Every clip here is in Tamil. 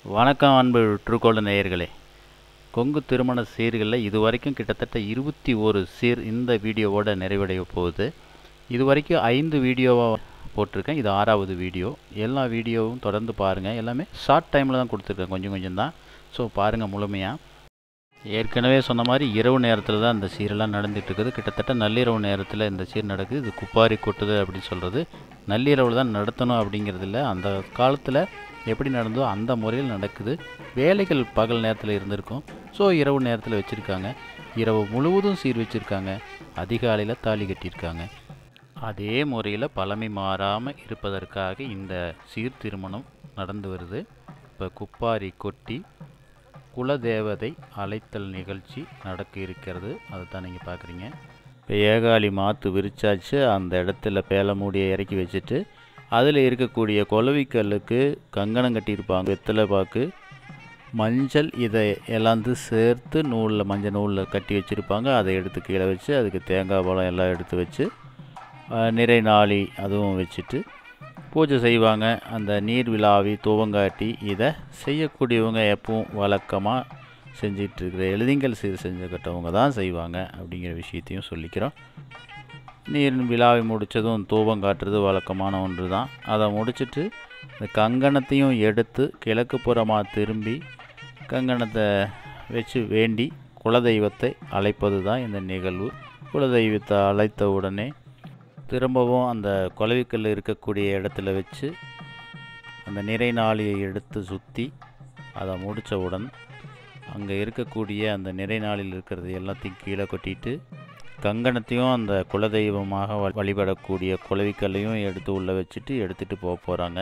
வணக்கம் அன்பு ட்ரூகோல்டு நேயர்களே கொங்கு திருமண சீர்களில் இது வரைக்கும் கிட்டத்தட்ட இருபத்தி ஒரு சீர் இந்த வீடியோவோட நிறைவடைய போகுது இது வரைக்கும் ஐந்து வீடியோவாக போட்டிருக்கேன் இது ஆறாவது வீடியோ எல்லா வீடியோவும் தொடர்ந்து பாருங்கள் எல்லாமே ஷார்ட் டைமில் தான் கொடுத்துருக்கேன் கொஞ்சம் கொஞ்சம் தான் ஸோ பாருங்கள் முழுமையாக ஏற்கனவே சொன்ன மாதிரி இரவு நேரத்தில் தான் இந்த சீரெல்லாம் நடந்துட்டு இருக்குது கிட்டத்தட்ட நள்ளிரவு நேரத்தில் இந்த சீர் நடக்குது இது குப்பாரி கொட்டுது அப்படின்னு சொல்கிறது நள்ளிரவில் தான் நடத்தணும் அப்படிங்கிறதில்ல அந்த காலத்தில் எப்படி நடந்தோ அந்த முறையில் நடக்குது வேலைகள் பகல் நேரத்தில் இருந்திருக்கும் ஸோ இரவு நேரத்தில் வச்சுருக்காங்க இரவு முழுவதும் சீர் வச்சுருக்காங்க அதிகாலையில் தாலி கட்டியிருக்காங்க அதே முறையில் பழமை மாறாமல் இருப்பதற்காக இந்த சீர் திருமணம் நடந்து வருது இப்போ குப்பாரி கொட்டி குலதேவதை அழைத்தல் நிகழ்ச்சி நடக்க இருக்கிறது அதை தான் நீங்கள் பார்க்குறீங்க இப்போ ஏகாலி மாற்று விரிச்சாச்சு அந்த இடத்துல பேல மூடியை இறக்கி வச்சுட்டு அதில் இருக்கக்கூடிய கொலவிக்கல்லுக்கு கங்கணம் கட்டியிருப்பாங்க வெத்தலை பாக்கு மஞ்சள் இதை எல்லாந்து சேர்த்து நூலில் மஞ்சள் நூலில் கட்டி வச்சுருப்பாங்க அதை எடுத்து கீழே வச்சு அதுக்கு தேங்காய் பழம் எல்லாம் எடுத்து வச்சு அஹ், நிறை நாளி அதுவும் வச்சுட்டு பூஜை செய்வாங்க அந்த நீர் விழாவி துவங்காட்டி இதை செய்யக்கூடியவங்க எப்பவும் வழக்கமாக செஞ்சிட்ருக்கிற எழுதிங்கள் சீர் செஞ்சுக்கிட்டவங்க தான் செய்வாங்க அப்படிங்கிற விஷயத்தையும் சொல்லிக்கிறோம் நீர் விழாவை முடித்ததும் தூபம் காட்டுறது வழக்கமான ஒன்று தான் அதை முடிச்சிட்டு இந்த கங்கணத்தையும் எடுத்து கிழக்கு புறமாக திரும்பி கங்கணத்தை வச்சு வேண்டி குலதெய்வத்தை அழைப்பது தான் இந்த நிகழ்வு குலதெய்வத்தை அழைத்த உடனே திரும்பவும் அந்த கொலவிக்கல் இருக்கக்கூடிய இடத்துல வச்சு அந்த நிறை நாளியை எடுத்து சுற்றி அதை முடித்தவுடன் அங்கே இருக்கக்கூடிய அந்த நிறை நாளில் இருக்கிறது எல்லாத்தையும் கீழே கொட்டிட்டு கங்கணத்தையும் அந்த குலதெய்வமாக வ- வழிபடக்கூடிய குலவிக்கல்லையும் எடுத்து உள்ளே வச்சுட்டு எடுத்துகிட்டு போக போகிறாங்க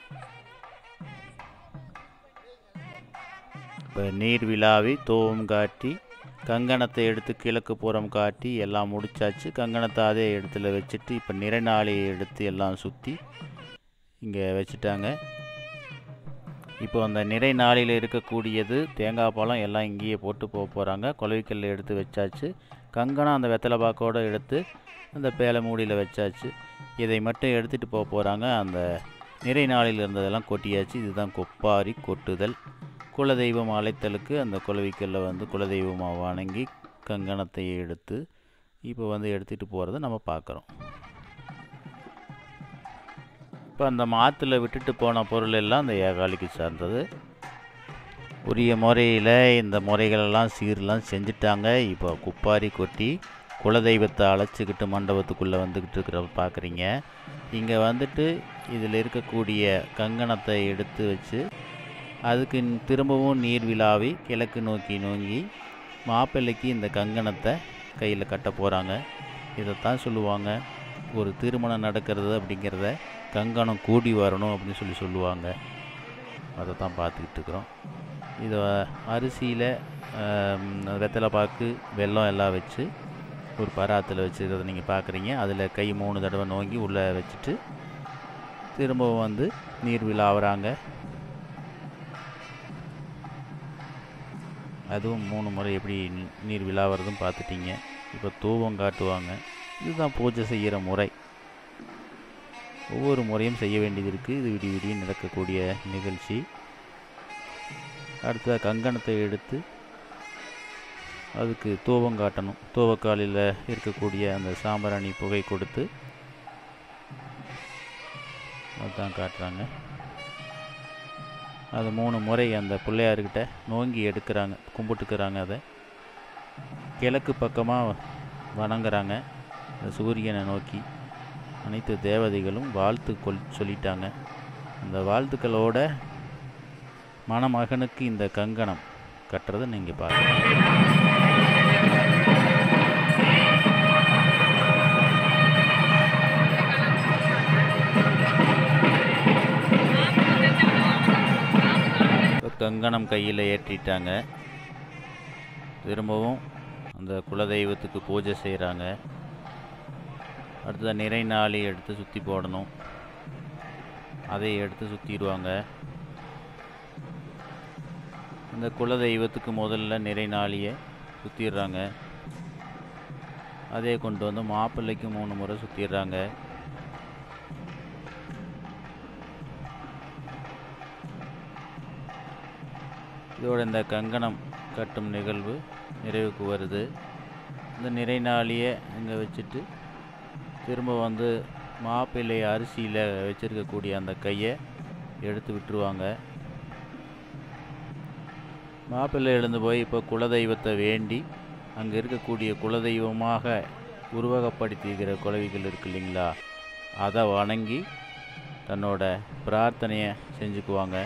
இப்போ நீர் விழாவி தோவம் காட்டி கங்கணத்தை எடுத்து கிழக்கு புறம் காட்டி எல்லாம் முடிச்சாச்சு கங்கணத்தை அதே இடத்துல வச்சுட்டு இப்போ நிறைநாளியை எடுத்து எல்லாம் சுற்றி இங்கே வச்சுட்டாங்க இப்போ அந்த நிறை நாளில் இருக்கக்கூடியது தேங்காய் பழம் எல்லாம் இங்கேயே போட்டு போக போகிறாங்க கொலவிக்கல்ல எடுத்து வச்சாச்சு கங்கணம் அந்த வெத்தலை பாக்கோடு எடுத்து அந்த பேலை மூடியில் வச்சாச்சு இதை மட்டும் எடுத்துகிட்டு போக போகிறாங்க அந்த நிறை நாளில் இருந்ததெல்லாம் கொட்டியாச்சு இதுதான் கொப்பாரி கொட்டுதல் குலதெய்வம் அழைத்தலுக்கு அந்த குலவிக்கல்ல வந்து குலதெய்வமாக வணங்கி கங்கணத்தை எடுத்து இப்போ வந்து எடுத்துகிட்டு போகிறத நம்ம பார்க்குறோம் இப்போ அந்த மாற்றுல விட்டுட்டு போன பொருள் எல்லாம் அந்த ஏகாலிக்கு சார்ந்தது உரிய முறையில் இந்த முறைகளெல்லாம் சீர்லாம் செஞ்சுட்டாங்க இப்போ குப்பாரி கொட்டி குலதெய்வத்தை அழைச்சிக்கிட்டு மண்டபத்துக்குள்ளே வந்துக்கிட்டு இருக்கிற பார்க்குறீங்க இங்கே வந்துட்டு இதில் இருக்கக்கூடிய கங்கணத்தை எடுத்து வச்சு அதுக்கு ந- திரும்பவும் நீர் விழாவி கிழக்கு நோக்கி நோங்கி மாப்பிள்ளைக்கு இந்த கங்கணத்தை கையில் கட்ட போகிறாங்க இதைத்தான் சொல்லுவாங்க ஒரு திருமணம் நடக்கிறது அப்படிங்கிறத கங்கணம் கூடி வரணும் அப்படின்னு சொல்லி சொல்லுவாங்க அதை தான் பார்த்துக்கிட்டு இருக்கிறோம் இதை அரிசியில் வெத்தலை பாக்கு வெல்லம் எல்லாம் வச்சு ஒரு பராத்தில் வச்சுருக்கிறத நீங்கள் பார்க்குறீங்க அதில் கை மூணு தடவை நோங்கி உள்ளே வச்சுட்டு திரும்பவும் வந்து நீர் விழாவுறாங்க அதுவும் மூணு முறை எப்படி நீ- நீர் விழாவறதும் பார்த்துட்டீங்க இப்போ தூவம் காட்டுவாங்க இதுதான் பூஜை செய்கிற முறை ஒவ்வொரு முறையும் செய்ய வேண்டியது இருக்குது இது விடி விடிய நடக்கக்கூடிய நிகழ்ச்சி அடுத்ததாக கங்கணத்தை எடுத்து அதுக்கு தூவம் காட்டணும் தூவக்காலில் இருக்கக்கூடிய அந்த சாம்பிராணி புகை கொடுத்து அதுதான் காட்டுறாங்க அது மூணு முறை அந்த பிள்ளையார்கிட்ட நோங்கி எடுக்கிறாங்க கும்பிட்டுக்கிறாங்க அதை கிழக்கு பக்கமாக வணங்குறாங்க அந்த சூரியனை நோக்கி அனைத்து தேவதைகளும் வாழ்த்து கொல் சொல்லிட்டாங்க அந்த வாழ்த்துக்களோட மணமகனுக்கு இந்த கங்கணம் கட்டுறதை நீங்கள் பார்க்கலாம் இப்ப கங்கணம் கையில் ஏற்றிட்டாங்க திரும்பவும் அந்த குலதெய்வத்துக்கு பூஜை செய்கிறாங்க அடுத்தது நிறை நாளி எடுத்து சுற்றி போடணும் அதை எடுத்து சுற்றிடுவாங்க அந்த குலதெய்வத்துக்கு முதல்ல நிறை நாளியை சுற்றிடுறாங்க அதே கொண்டு வந்து மாப்பிள்ளைக்கு மூணு முறை சுற்றிடுறாங்க இதோட இந்த கங்கணம் கட்டும் நிகழ்வு நிறைவுக்கு வருது இந்த நிறைநாளியை அங்கே வச்சுட்டு திரும்ப வந்து மாப்பிள்ளை அரிசியில் வச்சுருக்கக்கூடிய அந்த கையை எடுத்து விட்டுருவாங்க மாப்பிள்ளை எழுந்து போய் இப்போ குலதெய்வத்தை வேண்டி அங்கே இருக்கக்கூடிய குலதெய்வமாக உருவகப்படுத்திக்கிற குலவிகள் இருக்கு இல்லைங்களா அதை வணங்கி தன்னோட பிரார்த்தனையை செஞ்சுக்குவாங்க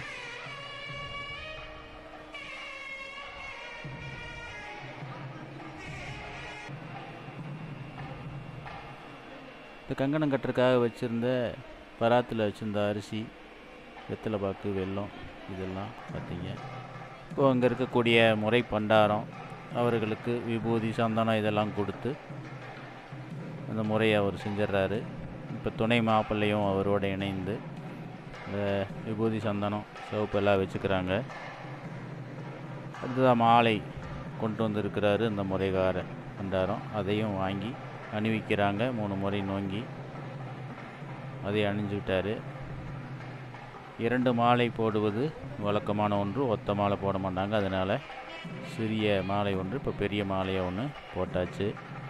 இந்த கங்கணம் கட்டுறதுக்காக வச்சுருந்த பராத்தில் வச்சுருந்த அரிசி வெத்தலை பாக்கு வெல்லம் இதெல்லாம் பார்த்தீங்க இப்போ அங்கே இருக்கக்கூடிய முறை பண்டாரம் அவர்களுக்கு விபூதி சந்தனம் இதெல்லாம் கொடுத்து அந்த முறையை அவர் செஞ்சிடுறாரு இப்போ துணை மாப்பிள்ளையும் அவரோட இணைந்து இந்த விபூதி சந்தனம் சிவப்பு எல்லாம் வச்சுக்கிறாங்க அடுத்ததாக மாலை கொண்டு வந்திருக்கிறாரு இந்த முறைகார பண்டாரம் அதையும் வாங்கி அணிவிக்கிறாங்க மூணு முறை நோங்கி அதை அணிஞ்சுக்கிட்டாரு இரண்டு மாலை போடுவது வழக்கமான ஒன்று ஒத்த மாலை போட மாட்டாங்க அதனால் சிறிய மாலை ஒன்று இப்போ பெரிய மாலையை ஒன்று போட்டாச்சு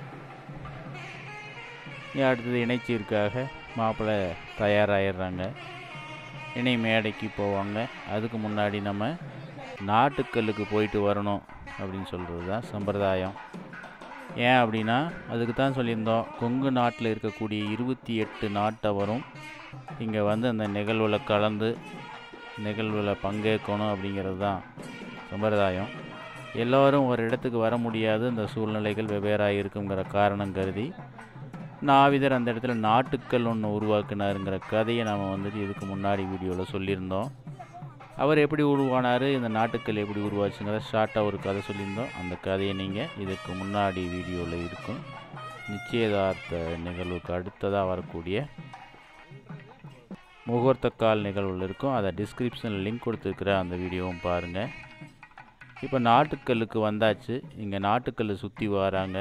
இனி அடுத்தது இணைச்சீருக்காக மாப்பிள்ளை தயாராகிடுறாங்க இணை மேடைக்கு போவாங்க அதுக்கு முன்னாடி நம்ம நாட்டுக்கல்லுக்கு போயிட்டு வரணும் அப்படின்னு சொல்கிறது தான் சம்பிரதாயம் ஏன் அப்படின்னா அதுக்கு தான் சொல்லியிருந்தோம் கொங்கு நாட்டில் இருக்கக்கூடிய இருபத்தி எட்டு நாட்டவரும் இங்கே வந்து அந்த நிகழ்வில் கலந்து நிகழ்வில் பங்கேற்கணும் அப்படிங்கிறது தான் சம்பிரதாயம் எல்லோரும் ஒரு இடத்துக்கு வர முடியாது இந்த சூழ்நிலைகள் வெவ்வேறாக இருக்குங்கிற காரணம் கருதி நாவிதர் அந்த இடத்துல நாட்டுக்கள் ஒன்று உருவாக்குனாருங்கிற கதையை நாம் வந்துட்டு இதுக்கு முன்னாடி வீடியோவில் சொல்லியிருந்தோம் அவர் எப்படி உருவானார் இந்த நாட்டுக்கள் எப்படி உருவாச்சுங்கிற ஷார்ட்டாக ஒரு கதை சொல்லியிருந்தோம் அந்த கதையை நீங்கள் இதுக்கு முன்னாடி வீடியோவில் இருக்கும் நிச்சயதார்த்த நிகழ்வுக்கு அடுத்ததாக வரக்கூடிய முகூர்த்த கால் நிகழ்வுகள் இருக்கும் அதை டிஸ்கிரிப்ஷனில் லிங்க் கொடுத்துருக்குற அந்த வீடியோவும் பாருங்கள் இப்போ நாட்டுக்கல்லுக்கு வந்தாச்சு இங்கே நாட்டுக்கல் சுற்றி வராங்க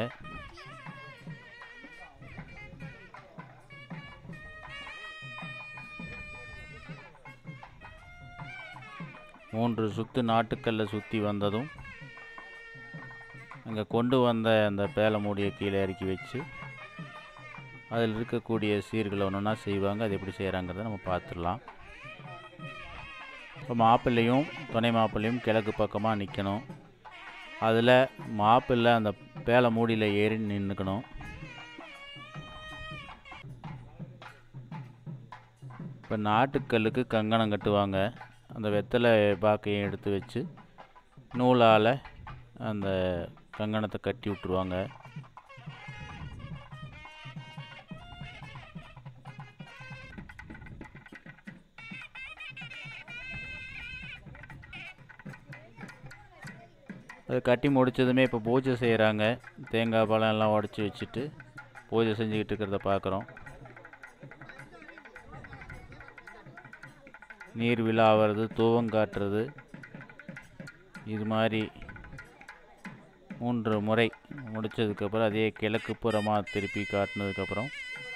மூன்று சுத்து நாட்டுக்கல்லை சுற்றி வந்ததும் அங்கே கொண்டு வந்த அந்த பேலை மூடியை கீழே இறக்கி வச்சு அதில் இருக்கக்கூடிய சீர்களை ஒன்றுனா செய்வாங்க அது எப்படி செய்கிறாங்கிறத நம்ம பார்த்துடலாம் இப்போ மாப்பிள்ளையும் துணை மாப்பிள்ளையும் கிழக்கு பக்கமாக நிற்கணும் அதில் மாப்பிள்ளை அந்த பேலை மூடியில் ஏறி நின்றுக்கணும் இப்போ நாட்டுக்கல்லுக்கு கங்கணம் கட்டுவாங்க அந்த வெத்தலை பாக்கையும் எடுத்து வச்சு நூலால் அந்த கங்கணத்தை கட்டி விட்ருவாங்க அதை கட்டி முடித்ததுமே இப்போ பூஜை செய்கிறாங்க தேங்காய் பழம் எல்லாம் உடச்சி வச்சுட்டு பூஜை செஞ்சுக்கிட்டு இருக்கிறத பார்க்குறோம் நீர் விழா ஆகிறது தூவம் காட்டுறது இது மாதிரி மூன்று முறை முடித்ததுக்கப்புறம் அதே கிழக்கு புறமாக திருப்பி காட்டினதுக்கப்புறம்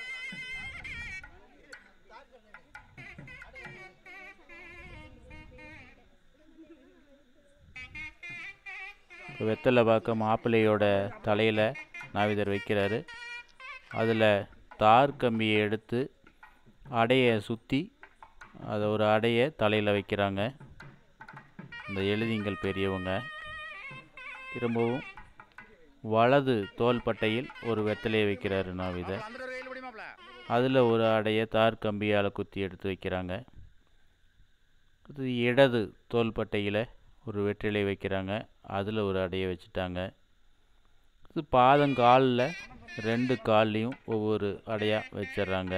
இப்போ வெத்தலை பார்க்க மாப்பிள்ளையோட தலையில் நாவிதர் வைக்கிறாரு அதில் தார் கம்பியை எடுத்து அடையை சுற்றி அதை ஒரு அடையை தலையில் வைக்கிறாங்க இந்த எழுதிங்கள் பெரியவங்க திரும்பவும் வலது தோள்பட்டையில் ஒரு வெத்தலையை வைக்கிறாரு நாவிதர் அதில் ஒரு அடையை தார் கம்பியால் குத்தி எடுத்து வைக்கிறாங்க அது இடது தோள்பட்டையில் ஒரு வெற்றிலை வைக்கிறாங்க அதில் ஒரு அடையை வச்சுட்டாங்க இது பாதங்காலில் ரெண்டு கால்லையும் ஒவ்வொரு அடையாக வச்சிடுறாங்க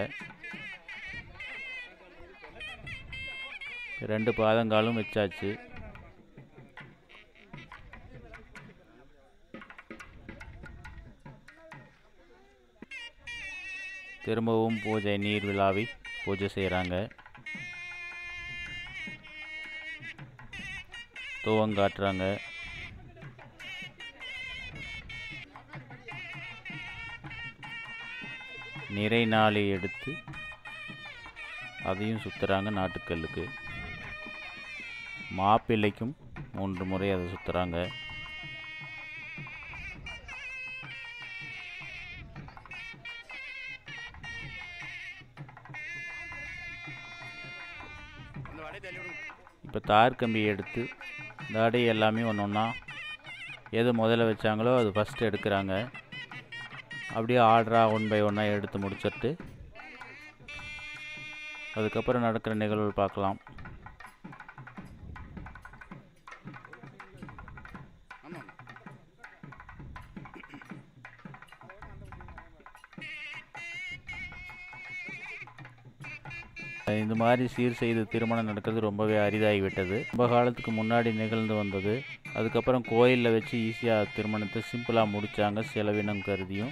ரெண்டு பாதங்காலும் வச்சாச்சு திரும்பவும் பூஜை நீர் விழாவி பூஜை செய்கிறாங்க துவங்காட்டுறாங்க நிறை நாளை எடுத்து அதையும் சுற்றுறாங்க நாட்டுக்கல்லுக்கு மாப்பிள்ளைக்கும் மூன்று முறை அதை சுற்றுறாங்க இப்போ தார் கம்பி எடுத்து இந்த அடை எல்லாமே ஒன்று ஒன்றா எது முதல்ல வச்சாங்களோ அது ஃபஸ்ட்டு எடுக்கிறாங்க அப்படியே ஆர்டராக ஒன் பை ஒன்னாக எடுத்து முடிச்சிட்டு அதுக்கப்புறம் நடக்கிற நிகழ்வு பார்க்கலாம் இந்த மாதிரி சீர் செய்து திருமணம் நடக்கிறது ரொம்பவே அரிதாகிவிட்டது ரொம்ப காலத்துக்கு முன்னாடி நிகழ்ந்து வந்தது அதுக்கப்புறம் கோயிலில் வச்சு ஈஸியாக திருமணத்தை சிம்பிளாக முடித்தாங்க செலவினம் கருதியும்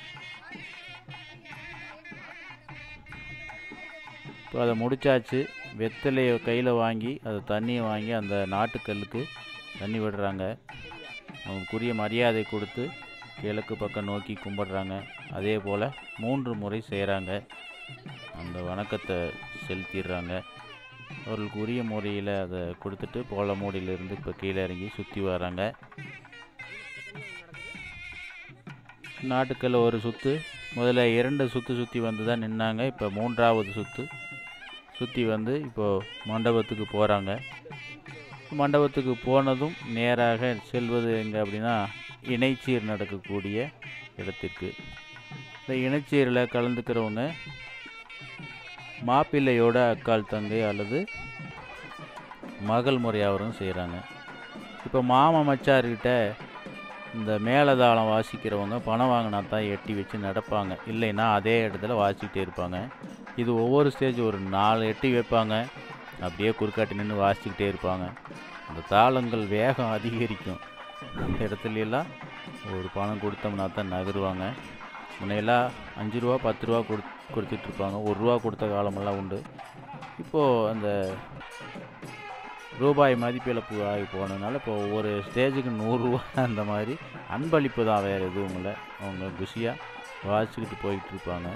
இப்போ அதை முடிச்சாச்சு வெத்தலையை கையில் வாங்கி அதை தண்ணியை வாங்கி அந்த நாட்டுக்கல்லுக்கு தண்ணி விடுறாங்க அவங்களுக்குரிய மரியாதை கொடுத்து கிழக்கு பக்கம் நோக்கி கும்பிடுறாங்க அதே போல் மூன்று முறை செய்கிறாங்க அந்த வணக்கத்தை செலுத்திடுறாங்க அவர்களுக்கு உரிய முறையில் அதை கொடுத்துட்டு போல மூடியிலிருந்து இப்போ கீழே இறங்கி சுற்றி வராங்க நாட்டுக்கல்ல ஒரு சுற்று முதல்ல இரண்டு சுற்று சுற்றி வந்து தான் நின்னாங்க இப்போ மூன்றாவது சுற்று சுற்றி வந்து இப்போது மண்டபத்துக்கு போகிறாங்க மண்டபத்துக்கு போனதும் நேராக செல்வது எங்கே அப்படின்னா இணைச்சீர் நடக்கக்கூடிய இடத்திற்கு இந்த இணைச்சீரில் கலந்துக்கிறவங்க மாப்பிள்ளையோட அக்கால் தங்கை அல்லது மகள் முறையாவரும் செய்கிறாங்க இப்போ மாமா மச்சார்கிட்ட இந்த மேலதாளம் வாசிக்கிறவங்க பணம் வாங்கினா தான் எட்டி வச்சு நடப்பாங்க இல்லைன்னா அதே இடத்துல வாசிக்கிட்டே இருப்பாங்க இது ஒவ்வொரு ஸ்டேஜ் ஒரு நாலு எட்டி வைப்பாங்க அப்படியே குறுக்காட்டி நின்று வாசிக்கிட்டே இருப்பாங்க அந்த தாளங்கள் வேகம் அதிகரிக்கும் அந்த இடத்துல எல்லாம் ஒரு பணம் கொடுத்தோம்னா தான் நகருவாங்க முன்னையெல்லாம் அஞ்சு ரூபா பத்து ரூபா கொடு கொடுத்துட்ருப்பாங்க ஒரு ரூபா கொடுத்த காலமெல்லாம் உண்டு இப்போது அந்த ரூபாய் மதிப்பிழப்பு ஆகி போனதுனால இப்போ ஒவ்வொரு ஸ்டேஜுக்கு நூறுரூவா அந்த மாதிரி அன்பளிப்பு தான் வேறு எதுவும் இல்லை அவங்க குஷியாக வாசிச்சுக்கிட்டு போயிட்டு இருப்பாங்க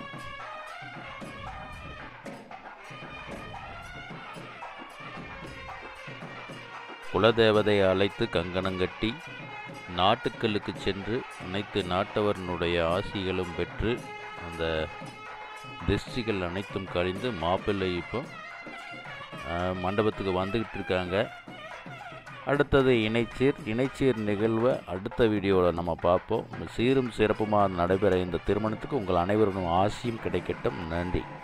குலதேவதையை அழைத்து கங்கணங்கட்டி நாட்டுக்களுக்கு சென்று அனைத்து நாட்டவர்களுடைய ஆசிகளும் பெற்று அந்த திருஷ்டிகள் அனைத்தும் கழிந்து மாப்பிள்ளை இப்போ ஆஹ், மண்டபத்துக்கு வந்துக்கிட்டு இருக்காங்க அடுத்தது இணைச்சீர் இணைச்சீர் நிகழ்வை அடுத்த வீடியோவில் நம்ம பார்ப்போம் சீரும் சிறப்புமாக நடைபெற இந்த திருமணத்துக்கு உங்கள் அனைவருக்கும் ஆசியும் கிடைக்கட்டும் நன்றி